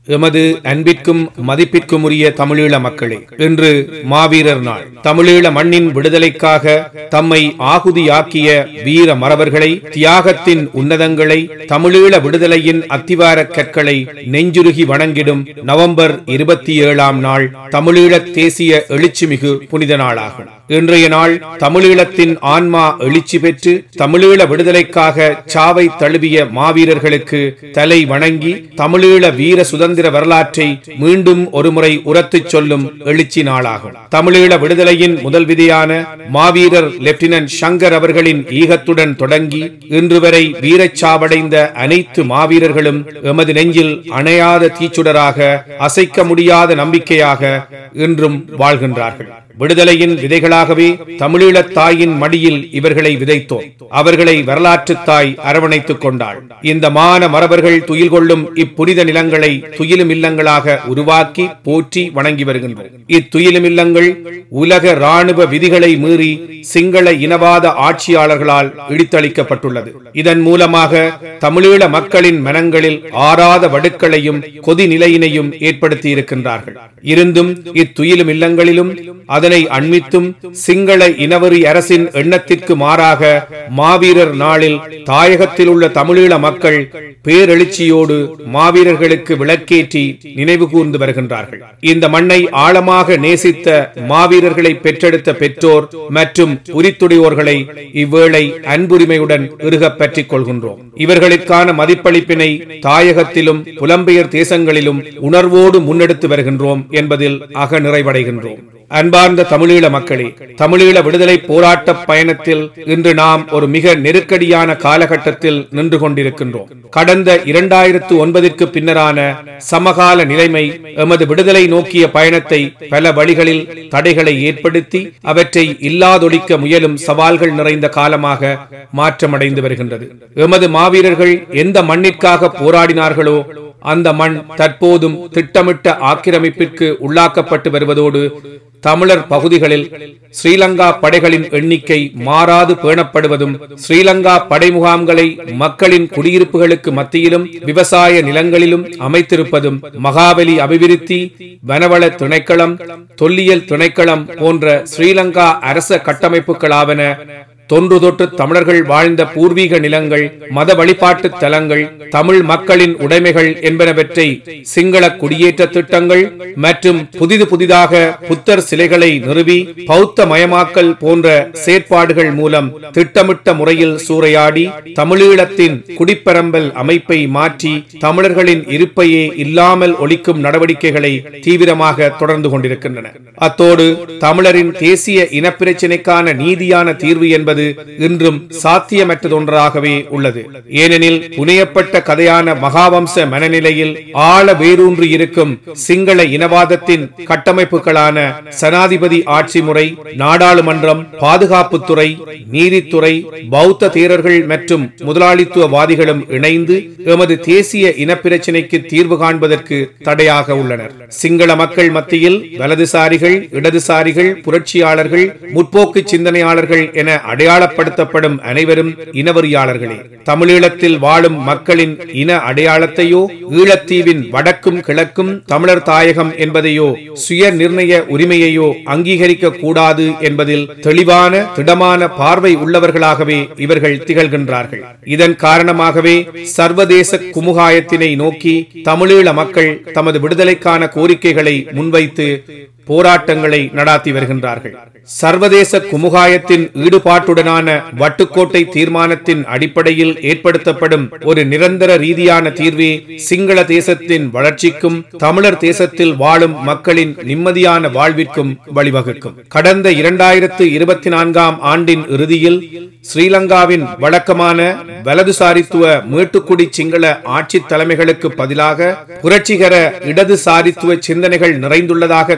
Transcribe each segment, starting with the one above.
எமது அன்பிற்கும் மதிப்பிற்கும் உரிய தமிழீழ மக்களே இன்று மாவீரர் நாள் தமிழீழ மண்ணின் விடுதலைக்காக தம்மை ஆகுதியாக்கிய வீர மறவர்களை தியாகத்தின் உன்னதங்களை தமிழீழ விடுதலையின் அத்திவார கற்களை நெஞ்சுருகி வணங்கிடும் நவம்பர் இருபத்தி ஏழாம் நாள் தமிழீழ தேசிய எழுச்சிமிகு புனித நாளாகும் இன்றைய நாள் தமிழீழத்தின் ஆன்மா எழுச்சி பெற்று தமிழீழ விடுதலைக்காக சாவை தழுவிய மாவீரர்களுக்கு தலை வணங்கி தமிழீழ வீர சுதந்திர வரலாற்றை மீண்டும் ஒருமுறை உரத்துச் சொல்லும் எழுச்சி நாளாகும் தமிழீழ விடுதலையின் முதல் விதியான மாவீரர் லெப்டினன்ட் சங்கர் அவர்களின் ஈகத்துடன் தொடங்கி இன்று வரை வீரச்சாவடைந்த அனைத்து மாவீரர்களும் எமது நெஞ்சில் அணையாத தீச்சுடராக அசைக்க முடியாத நம்பிக்கையாக இன்றும் வாழ்கின்றார்கள் விடுதலையின் விதைகளாகவே தமிழீழத் தாயின் மடியில் இவர்களை விதைத்தோம் அவர்களை வரலாற்று தாய் அரவணைத்துக் கொண்டாள் இந்த மான மரபர்கள் துயில் கொள்ளும் இப்புனித நிலங்களை துயிலும் இல்லங்களாக உருவாக்கி போற்றி வணங்கி வருகின்றோம் இத்துயிலும் இல்லங்கள் உலக ராணுவ விதிகளை மீறி சிங்கள இனவாத ஆட்சியாளர்களால் இடித்தளிக்கப்பட்டுள்ளது இதன் மூலமாக தமிழீழ மக்களின் மனங்களில் ஆறாத வடுக்களையும் கொதி நிலையினையும் ஏற்படுத்தி இருக்கின்றார்கள் இருந்தும் இத்துயிலும் இல்லங்களிலும் அதனை அண்மித்தும் சிங்கள இனவரி அரசின் எண்ணத்திற்கு மாறாக மாவீரர் நாளில் தாயகத்தில் உள்ள தமிழீழ மக்கள் பேரெழுச்சியோடு மாவீரர்களுக்கு விளக்கேற்றி நினைவு கூர்ந்து வருகின்றார்கள் இந்த மண்ணை ஆழமாக நேசித்த மாவீரர்களை பெற்றெடுத்த பெற்றோர் மற்றும் உரித்துடையோர்களை இவ்வேளை அன்புரிமையுடன் இறுகப் பற்றிக் கொள்கின்றோம் இவர்களுக்கான மதிப்பளிப்பினை தாயகத்திலும் புலம்பெயர் தேசங்களிலும் உணர்வோடு முன்னெடுத்து வருகின்றோம் என்பதில் அக நிறைவடைகின்றோம் அன்பார்ந்த தமிழீழ மக்களே தமிழீழ விடுதலை போராட்ட பயணத்தில் இன்று நாம் ஒரு மிக நெருக்கடியான காலகட்டத்தில் நின்று கொண்டிருக்கின்றோம் கடந்த இரண்டாயிரத்து ஒன்பதிற்கு பின்னரான சமகால நிலைமை எமது விடுதலை நோக்கிய பயணத்தை பல வழிகளில் தடைகளை ஏற்படுத்தி அவற்றை இல்லாதொழிக்க முயலும் சவால்கள் நிறைந்த காலமாக மாற்றமடைந்து வருகின்றது எமது மாவீரர்கள் எந்த மண்ணிற்காக போராடினார்களோ அந்த மண் தற்போதும் திட்டமிட்ட ஆக்கிரமிப்பிற்கு உள்ளாக்கப்பட்டு வருவதோடு தமிழர் பகுதிகளில் ஸ்ரீலங்கா படைகளின் எண்ணிக்கை மாறாது பேணப்படுவதும் ஸ்ரீலங்கா படை முகாம்களை மக்களின் குடியிருப்புகளுக்கு மத்தியிலும் விவசாய நிலங்களிலும் அமைத்திருப்பதும் மகாபலி அபிவிருத்தி வனவள திணைக்களம் தொல்லியல் திணைக்களம் போன்ற ஸ்ரீலங்கா அரச கட்டமைப்புகளாவன தொன்று தொட்டு தமிழர்கள் வாழ்ந்த பூர்வீக நிலங்கள் மத வழிபாட்டு தலங்கள் தமிழ் மக்களின் உடைமைகள் என்பனவற்றை சிங்கள குடியேற்ற திட்டங்கள் மற்றும் புதிது புதிதாக புத்தர் சிலைகளை நிறுவி பௌத்த மயமாக்கல் போன்ற செயற்பாடுகள் மூலம் திட்டமிட்ட முறையில் சூறையாடி தமிழீழத்தின் குடிப்பரம்பல் அமைப்பை மாற்றி தமிழர்களின் இருப்பையே இல்லாமல் ஒழிக்கும் நடவடிக்கைகளை தீவிரமாக தொடர்ந்து கொண்டிருக்கின்றன அத்தோடு தமிழரின் தேசிய இனப்பிரச்சினைக்கான நீதியான தீர்வு என்பது இன்றும் சாத்தியமற்றதொன்றாகவே உள்ளது ஏனெனில் புனையப்பட்ட கதையான மகாவம்ச மனநிலையில் ஆழ வேரூன்றி இருக்கும் சிங்கள இனவாதத்தின் கட்டமைப்புகளான சனாதிபதி ஆட்சி முறை நாடாளுமன்றம் பாதுகாப்புத்துறை நீதித்துறை பௌத்த தேரர்கள் மற்றும் முதலாளித்துவவாதிகளும் இணைந்து எமது தேசிய இனப்பிரச்சினைக்கு தீர்வு காண்பதற்கு தடையாக உள்ளனர் சிங்கள மக்கள் மத்தியில் வலதுசாரிகள் இடதுசாரிகள் புரட்சியாளர்கள் முற்போக்கு சிந்தனையாளர்கள் என அடையாளப்படுத்தப்படும் அனைவரும் இனவரியாளர்களே தமிழீழத்தில் வாழும் மக்களின் இன அடையாளத்தையோ ஈழத்தீவின் வடக்கும் கிழக்கும் தமிழர் தாயகம் என்பதையோ சுய நிர்ணய உரிமையையோ அங்கீகரிக்க கூடாது என்பதில் தெளிவான திடமான பார்வை உள்ளவர்களாகவே இவர்கள் திகழ்கின்றார்கள் இதன் காரணமாகவே சர்வதேச குமுகாயத்தினை நோக்கி தமிழீழ மக்கள் தமது விடுதலைக்கான கோரிக்கைகளை முன்வைத்து போராட்டங்களை நடாத்தி வருகின்றார்கள் சர்வதேச குமுகாயத்தின் ஈடுபாட்டுடனான வட்டுக்கோட்டை தீர்மானத்தின் அடிப்படையில் ஏற்படுத்தப்படும் ஒரு நிரந்தர ரீதியான தீர்வே சிங்கள தேசத்தின் வளர்ச்சிக்கும் தமிழர் தேசத்தில் வாழும் மக்களின் நிம்மதியான வாழ்விற்கும் வழிவகுக்கும் கடந்த இரண்டாயிரத்து இருபத்தி நான்காம் ஆண்டின் இறுதியில் ஸ்ரீலங்காவின் வழக்கமான வலதுசாரித்துவ மேட்டுக்குடி சிங்கள ஆட்சி தலைமைகளுக்கு பதிலாக புரட்சிகர இடதுசாரித்துவ சிந்தனைகள் நிறைந்துள்ளதாக காண்பித்த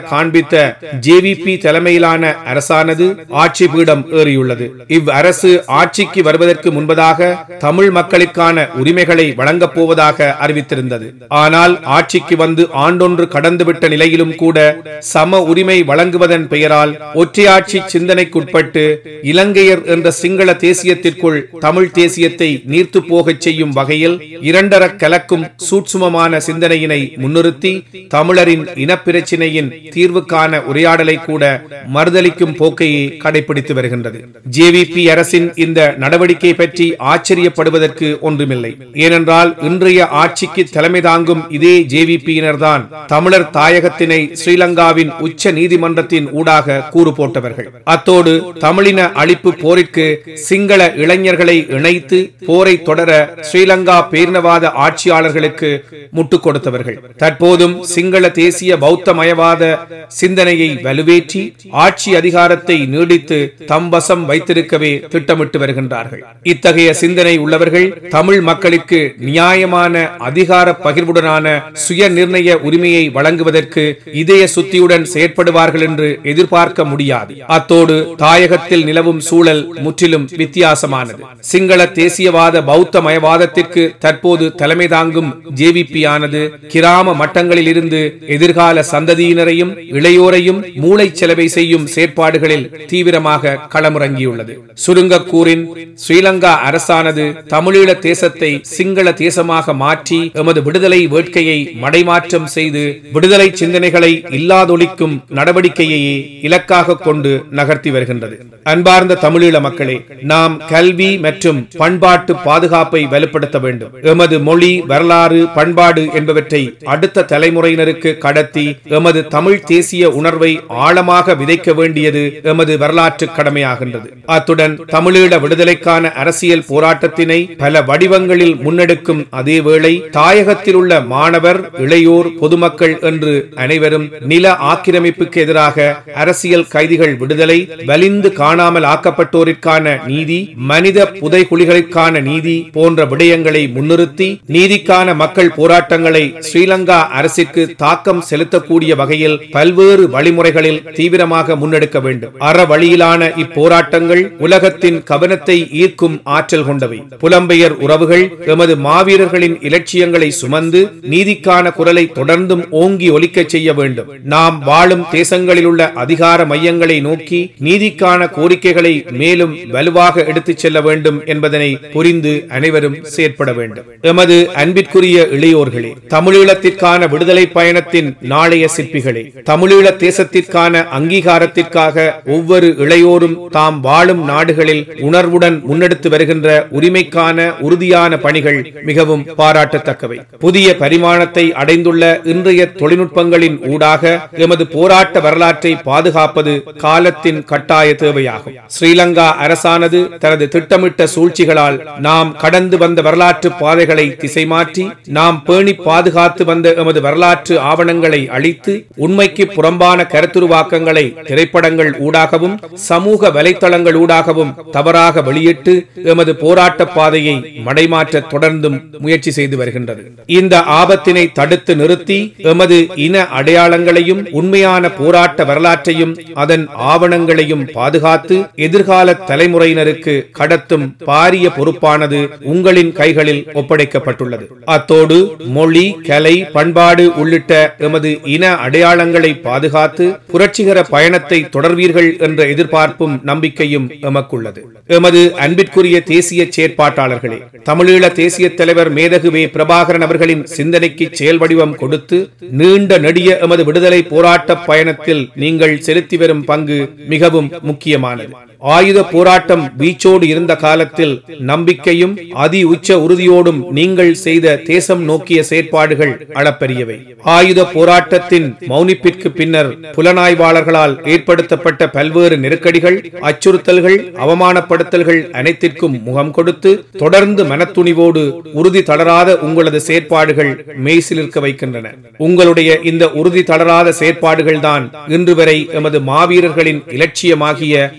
ஆட்சித்த ஜேவிபி தலைமையிலான அரசானது ஆட்சி பீடம் ஏறியுள்ளது இவ் அரசு ஆட்சிக்கு வருவதற்கு முன்பதாக தமிழ் மக்களுக்கான உரிமைகளை வழங்கப் போவதாக அறிவித்திருந்தது ஆனால் ஆட்சிக்கு வந்து ஆண்டொன்று கடந்துவிட்ட நிலையிலும் கூட சம உரிமை வழங்குவதன் பெயரால் ஒற்றையாட்சி சிந்தனைக்குட்பட்டு இலங்கையர் என்ற சிங்கள தேசியத்திற்குள் தமிழ் தேசியத்தை நீர்த்து போகச் செய்யும் வகையில் இரண்டர கலக்கும் சூட்சுமமான சிந்தனையினை முன்னிறுத்தி தமிழரின் இனப்பிரச்சினையின் தீர்வுக்கான உரையாடலை கூட மறுதளிக்கும் போக்கையே கடைபிடித்து வருகின்றது ஜேவிபி அரசின் இந்த நடவடிக்கை பற்றி ஆச்சரியப்படுவதற்கு ஒன்றுமில்லை ஏனென்றால் இன்றைய ஆட்சிக்கு தலைமை தாங்கும் இதே ஜேவிபியினர்தான் தமிழர் தாயகத்தினை ஸ்ரீலங்காவின் உச்ச நீதிமன்றத்தின் ஊடாக கூறு போட்டவர்கள் அத்தோடு தமிழின அழிப்பு போரிற்கு சிங்கள இளைஞர்களை இணைத்து போரை தொடர ஸ்ரீலங்கா பேரினவாத ஆட்சியாளர்களுக்கு முட்டுக் கொடுத்தவர்கள் தற்போதும் சிங்கள தேசிய பௌத்தமயவாத சிந்தனையை வலுவேற்றி ஆட்சி அதிகாரத்தை நீடித்து தம் வசம் வைத்திருக்கவே திட்டமிட்டு வருகின்றார்கள் இத்தகைய சிந்தனை உள்ளவர்கள் தமிழ் மக்களுக்கு நியாயமான அதிகார பகிர்வுடனான சுய நிர்ணய உரிமையை வழங்குவதற்கு இதய சுத்தியுடன் செயற்படுவார்கள் என்று எதிர்பார்க்க முடியாது அத்தோடு தாயகத்தில் நிலவும் சூழல் முற்றிலும் வித்தியாசமானது சிங்கள தேசியவாத பௌத்தமயவாதத்திற்கு தற்போது தலைமை தாங்கும் ஜேவிபி ஆனது கிராம மட்டங்களில் இருந்து எதிர்கால சந்ததியினரையும் இளையோரையும் மூளை செலவை செய்யும் செயற்பாடுகளில் தீவிரமாக களமிறங்கியுள்ளது சுருங்கக்கூறின் ஸ்ரீலங்கா அரசானது தமிழீழ தேசத்தை சிங்கள தேசமாக மாற்றி எமது விடுதலை வேட்கையை மடைமாற்றம் செய்து விடுதலை சிந்தனைகளை இல்லாதொழிக்கும் நடவடிக்கையையே இலக்காக கொண்டு நகர்த்தி வருகின்றது அன்பார்ந்த தமிழீழ மக்களே நாம் கல்வி மற்றும் பண்பாட்டு பாதுகாப்பை வலுப்படுத்த வேண்டும் எமது மொழி வரலாறு பண்பாடு என்பவற்றை அடுத்த தலைமுறையினருக்கு கடத்தி எமது தமிழ் தேசிய உணர்வை ஆழமாக விதைக்க வேண்டியது எமது வரலாற்று கடமையாகின்றது அத்துடன் தமிழீழ விடுதலைக்கான அரசியல் போராட்டத்தினை பல வடிவங்களில் முன்னெடுக்கும் அதேவேளை தாயகத்தில் உள்ள மாணவர் இளையோர் பொதுமக்கள் என்று அனைவரும் நில ஆக்கிரமிப்புக்கு எதிராக அரசியல் கைதிகள் விடுதலை வலிந்து காணாமல் ஆக்கப்பட்டோருக்கான நீதி மனித புதைகுழிகளுக்கான நீதி போன்ற விடயங்களை முன்னிறுத்தி நீதிக்கான மக்கள் போராட்டங்களை ஸ்ரீலங்கா அரசிற்கு தாக்கம் செலுத்தக்கூடிய வகையில் பல்வேறு வழிமுறைகளில் தீவிரமாக முன்னெடுக்க வேண்டும் அற வழியிலான இப்போராட்டங்கள் உலகத்தின் கவனத்தை ஈர்க்கும் ஆற்றல் கொண்டவை புலம்பெயர் உறவுகள் எமது மாவீரர்களின் இலட்சியங்களை சுமந்து நீதிக்கான குரலை தொடர்ந்தும் ஓங்கி ஒலிக்கச் செய்ய வேண்டும் நாம் வாழும் தேசங்களில் உள்ள அதிகார மையங்களை நோக்கி நீதிக்கான கோரிக்கைகளை மேலும் வலுவாக எடுத்துச் செல்ல வேண்டும் என்பதனை புரிந்து அனைவரும் செயற்பட வேண்டும் எமது அன்பிற்குரிய இளையோர்களே தமிழீழத்திற்கான விடுதலை பயணத்தின் நாளைய சிற்பிகளே தமிழீழ தேசத்திற்கான அங்கீகாரத்திற்காக ஒவ்வொரு இளையோரும் தாம் வாழும் நாடுகளில் உணர்வுடன் முன்னெடுத்து வருகின்ற உரிமைக்கான உறுதியான பணிகள் மிகவும் பாராட்டத்தக்கவை புதிய பரிமாணத்தை அடைந்துள்ள இன்றைய தொழில்நுட்பங்களின் ஊடாக எமது போராட்ட வரலாற்றை பாதுகாப்பது காலத்தின் கட்டாய தேவையாகும் ஸ்ரீலங்கா அரசானது தனது திட்டமிட்ட சூழ்ச்சிகளால் நாம் கடந்து வந்த வரலாற்று பாதைகளை திசை மாற்றி நாம் பேணி பாதுகாத்து வந்த எமது வரலாற்று ஆவணங்களை அழித்து உண்மைக்கு புறம்பான கருத்துருவாக்கங்களை திரைப்படங்கள் ஊடாகவும் சமூக வலைத்தளங்கள் ஊடாகவும் தவறாக வெளியிட்டு எமது போராட்ட பாதையை மடைமாற்ற தொடர்ந்தும் முயற்சி செய்து வருகின்றது இந்த ஆபத்தினை தடுத்து நிறுத்தி எமது இன அடையாளங்களையும் உண்மையான போராட்ட வரலாற்றையும் அதன் ஆவணங்களையும் பாதுகாத்து எதிர்கால தலைமுறையினருக்கு கடத்தும் பாரிய பொறுப்பானது உங்களின் கைகளில் ஒப்படைக்கப்பட்டுள்ளது அத்தோடு மொழி கலை பண்பாடு உள்ளிட்ட எமது இன அடையாளங்களை பாதுகாத்து புரட்சிகர பயணத்தை தொடர்வீர்கள் என்ற எதிர்பார்ப்பும் நம்பிக்கையும் எமக்குள்ளது எமது அன்பிற்குரிய தேசிய செயற்பாட்டாளர்களே தமிழீழ தேசிய தலைவர் மேதகுவே பிரபாகரன் அவர்களின் சிந்தனைக்கு செயல் வடிவம் கொடுத்து நீண்ட நெடிய எமது விடுதலை போராட்ட பயணத்தில் நீங்கள் செலுத்தி வரும் பங்கு மிகவும் முக்கியமானது ஆயுத போராட்டம் வீச்சோடு இருந்த காலத்தில் நம்பிக்கையும் அதி உச்ச உறுதியோடும் நீங்கள் செய்த தேசம் நோக்கிய செயற்பாடுகள் அளப்பரியவை ஆயுத போராட்டத்தின் மௌனிப்பிற்கு பின்னர் புலனாய்வாளர்களால் ஏற்படுத்தப்பட்ட பல்வேறு நெருக்கடிகள் அச்சுறுத்தல்கள் அவமானப்படுத்தல்கள் அனைத்திற்கும் முகம் கொடுத்து தொடர்ந்து மனத்துணிவோடு உறுதி தளராத உங்களது செயற்பாடுகள் மெய்சிலிருக்க வைக்கின்றன உங்களுடைய இந்த உறுதி தளராத செயற்பாடுகள் தான் இன்று வரை எமது மாவீரர்களின் இலட்சியமாகிய தமிழீழ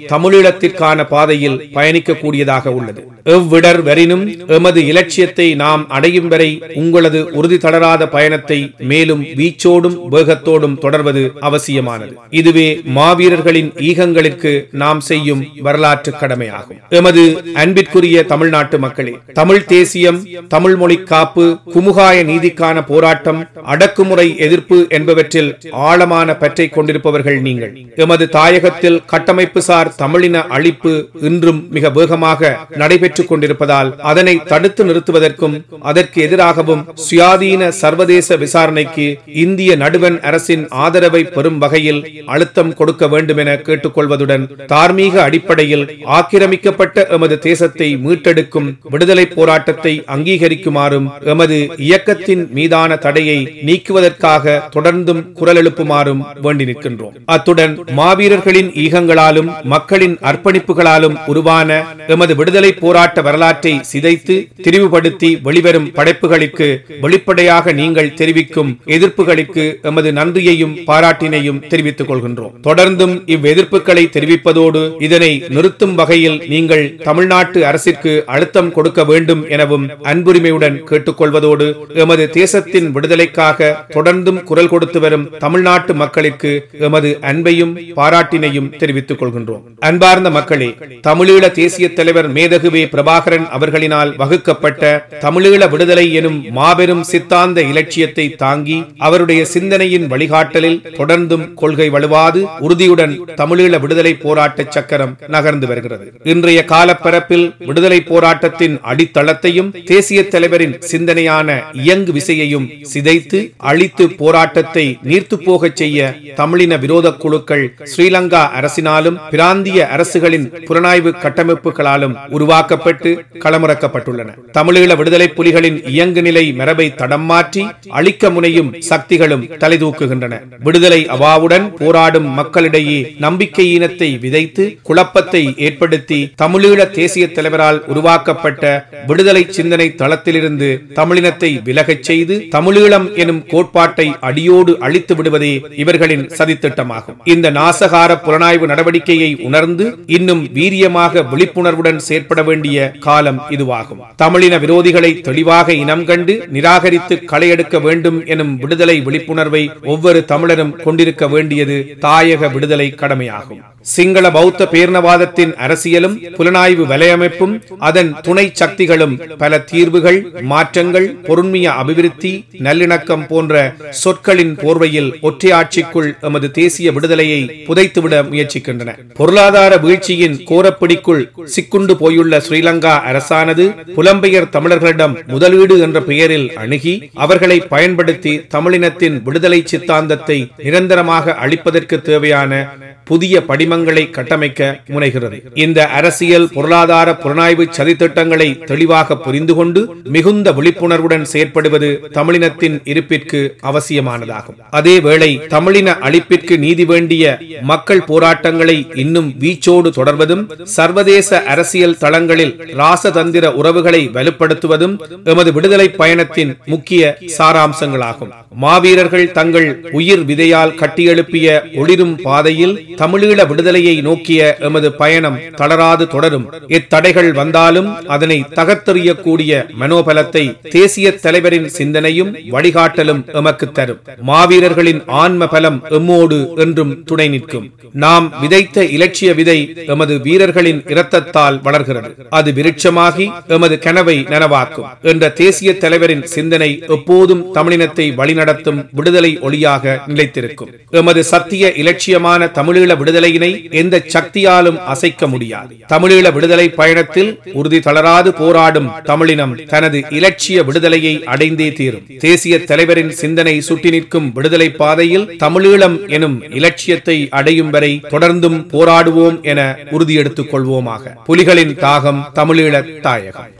தமிழீழத்திற்கான பாதையில் பயணிக்கக்கூடியதாக உள்ளது எவ்விடர் வரினும் எமது இலட்சியத்தை நாம் அடையும் வரை உங்களது உறுதி தளராத பயணத்தை மேலும் வீச்சோடும் வேகத்தோடும் தொடர்வது அவசியமானது இதுவே மாவீரர்களின் ஈகங்களிற்கு நாம் செய்யும் வரலாற்று கடமையாகும் எமது அன்பிற்குரிய தமிழ்நாட்டு மக்களே தமிழ் தேசியம் தமிழ் மொழி காப்பு குமுகாய நீதிக்கான போராட்டம் அடக்குமுறை எதிர்ப்பு என்பவற்றில் ஆழமான பற்றை கொண்டிருப்பவர்கள் நீங்கள் எமது தாயகத்தில் கட்டமைப்பு சார் தமிழின அழிப்பு இன்றும் மிக வேகமாக நடைபெற்றுக் கொண்டிருப்பதால் அதனை தடுத்து நிறுத்துவதற்கும் அதற்கு எதிராகவும் சுயாதீன சர்வதேச விசாரணைக்கு இந்திய நடுவன் அரசின் ஆதரவை பெறும் வகையில் அழுத்தம் கொடுக்க வேண்டும் என கேட்டுக்கொள்வதுடன் தார்மீக அடிப்படையில் ஆக்கிரமிக்கப்பட்ட எமது தேசத்தை மீட்டெடுக்கும் விடுதலை போராட்டத்தை அங்கீகரிக்குமாறும் எமது இயக்கத்தின் மீதான தடையை நீக்குவதற்காக தொடர்ந்தும் குரல் எழுப்புமாறும் வேண்டி நிற்கின்றோம் அத்துடன் மாவீரர்களின் ஈகங்களாலும் மக்களின் அர்ப்பணிப்புகளாலும் உருவான எமது விடுதலை போராட்ட வரலாற்றை சிதைத்து திரிவுபடுத்தி வெளிவரும் படைப்புகளுக்கு வெளிப்படையாக நீங்கள் தெரிவிக்கும் எதிர்ப்புகளுக்கு எமது நன்றியையும் பாராட்டினையும் தெரிவித்துக் கொள்கின்றோம் தொடர்ந்தும் இவ்வெதிர்ப்புகளை தெரிவிப்பதோடு இதனை நிறுத்தும் வகையில் நீங்கள் தமிழ்நாட்டு அரசிற்கு அழுத்தம் கொடுக்க வேண்டும் எனவும் அன்புரிமையுடன் கேட்டுக்கொள்வதோடு எமது தேசத்தின் விடுதலைக்காக தொடர்ந்தும் குரல் கொடுத்து வரும் தமிழ்நாட்டு மக்களுக்கு எமது அன்பையும் பாராட்டினையும் தெரிவித்துக் கொள்கின்றோம் அன்பார்ந்த மக்களே தமிழீழ தேசிய தலைவர் மேதகுவே பிரபாகரன் அவர்களினால் வகுக்கப்பட்ட தமிழீழ விடுதலை எனும் மாபெரும் சித்தாந்த இலட்சியத்தை தாங்கி அவருடைய சிந்தனையின் வழிகாட்டலில் தொடர்ந்தும் கொள்கை வலுவாது உறுதியுடன் தமிழீழ விடுதலை போராட்ட சக்கரம் நகர்ந்து வருகிறது இன்றைய காலப்பரப்பில் விடுதலை போராட்டத்தின் அடித்தளத்தையும் தேசிய தலைவரின் சிந்தனையான இயங்கு விசையையும் சிதைத்து அழித்து போராட்டத்தை நீர்த்து போகச் செய்ய தமிழின விரோத குழுக்கள் ஸ்ரீலங்கா அரசினாலும் பிராந்திய அரசுகளின் புலனாய்வு கட்டமைப்புகளாலும் உருவாக்கப்பட்டு களமிறக்கப்பட்டுள்ளன தமிழீழ விடுதலை புலிகளின் இயங்கு நிலை மரபை தடம் மாற்றி அழிக்க முனையும் சக்திகளும் தலைதூக்குகின்றன விடுதலை அவாவுடன் போராடும் மக்களிடையே நம்பிக்கையீனத்தை விதைத்து குழப்பத்தை ஏற்படுத்தி தமிழீழ தேசிய தலைவரால் உருவாக்கப்பட்ட விடுதலை சிந்தனை தளத்திலிருந்து தமிழினத்தை விலகச் செய்து தமிழீழம் எனும் கோட்பாட்டை அடியோடு அழித்து விடுவதே இவர்களின் சதித்திட்டமாகும் இந்த நாசகார புலனாய்வு நடவடிக்கையை உணர்ந்து இன்னும் வீரியமாக விழிப்புணர்வுடன் செயற்பட வேண்டிய காலம் இதுவாகும் தமிழின விரோதிகளை தெளிவாக இனம் கண்டு நிராகரித்து களையெடுக்க வேண்டும் எனும் விடுதலை விழிப்புணர்வை ஒவ்வொரு தமிழரும் கொண்டிருக்க வேண்டியது தாயக விடுதலை கடமையாகும் சிங்கள பௌத்த பேர்ணவாதத்தின் அரசியலும் புலனாய்வு வலையமைப்பும் அதன் துணை சக்திகளும் பல தீர்வுகள் மாற்றங்கள் பொருண்மைய அபிவிருத்தி நல்லிணக்கம் போன்ற சொற்களின் போர்வையில் ஒற்றையாட்சிக்குள் எமது தேசிய விடுதலையை புதைத்துவிட முயற்சிக்கின்றன பொருளாதார வீழ்ச்சியின் கோரப்பிடிக்குள் சிக்குண்டு போயுள்ள ஸ்ரீலங்கா அரசானது புலம்பெயர் தமிழர்களிடம் முதலீடு என்ற பெயரில் அணுகி அவர்களை பயன்படுத்தி தமிழினத்தின் விடுதலை சித்தாந்தத்தை நிரந்தரமாக அளிப்பதற்கு தேவையான புதிய படிமங்களை கட்டமைக்க முனைகிறது இந்த அரசியல் பொருளாதார புலனாய்வு சதித்திட்டங்களை தெளிவாக புரிந்து கொண்டு மிகுந்த விழிப்புணர்வுடன் செயற்படுவது தமிழினத்தின் இருப்பிற்கு அவசியமானதாகும் அதேவேளை தமிழின அழிப்பிற்கு நீதி வேண்டிய மக்கள் போராட்டங்களை இன்னும் வீச்சோடு தொடர்வதும் சர்வதேச அரசியல் தளங்களில் ராசதந்திர உறவுகளை வலுப்படுத்துவதும் எமது விடுதலை பயணத்தின் முக்கிய சாராம்சங்களாகும் மாவீரர்கள் தங்கள் உயிர் விதையால் கட்டியெழுப்பிய ஒளிரும் பாதையில் தமிழீழ விடுதலையை நோக்கிய எமது பயணம் தளராது தொடரும் எத்தடைகள் வந்தாலும் அதனை தகர்த்தெறியக்கூடிய மனோபலத்தை தேசிய தலைவரின் சிந்தனையும் வழிகாட்டலும் எமக்கு தரும் மாவீரர்களின் ஆன்ம பலம் எம்மோடு என்றும் துணை நிற்கும் நாம் விதைத்த இலட்சிய விதை எமது வீரர்களின் இரத்தத்தால் வளர்கிறது அது விருட்சமாகி எமது கனவை நனவாக்கும் என்ற தேசிய தலைவரின் சிந்தனை எப்போதும் தமிழினத்தை வழிநடத்தும் விடுதலை ஒளியாக நிலைத்திருக்கும் எமது சத்திய இலட்சியமான தமிழீழ விடுதலையினை எந்த சக்தியாலும் அசைக்க முடியாது தமிழீழ விடுதலை பயணத்தில் உறுதி தளராது போராடும் தமிழினம் தனது இலட்சிய விடுதலையை அடைந்தே தீரும் தேசிய தலைவரின் சிந்தனை சுட்டி நிற்கும் விடுதலை பாதையில் தமிழீழம் எனும் இலட்சியத்தை அடையும் வரை தொடர்ந்தும் போராடுவோம் என உறுதியெடுத்துக் கொள்வோமாக புலிகளின் தாகம் தமிழீழ தாயகம்